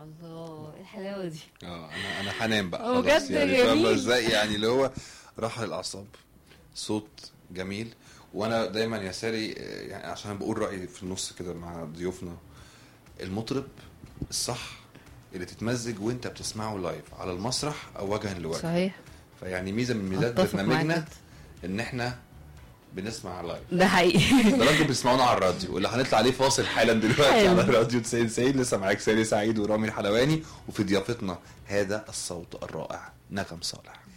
الله إيه الحلاوه دي اه انا انا هنام بقى هو خلاص بجد يعني فاهمه جميل. ازاي يعني اللي هو راحه للاعصاب صوت جميل وانا دايما يا ساري آه، يعني عشان بقول رايي في النص كده مع ضيوفنا المطرب الصح اللي تتمزج وانت بتسمعه لايف على المسرح او وجها لوجه صحيح فيعني ميزه من ميزات اتفق معاك برنامجنا جدا. ان احنا بنسمع لايف ده حقيقي ده راجل بيسمعونا على الراديو واللي هنطلع عليه فاصل حالا دلوقتي حلو. على الراديو 90 90 لسه معاك ساري سعيد ورامي الحلواني وفي ضيافتنا هذا الصوت الرائع نغم صالح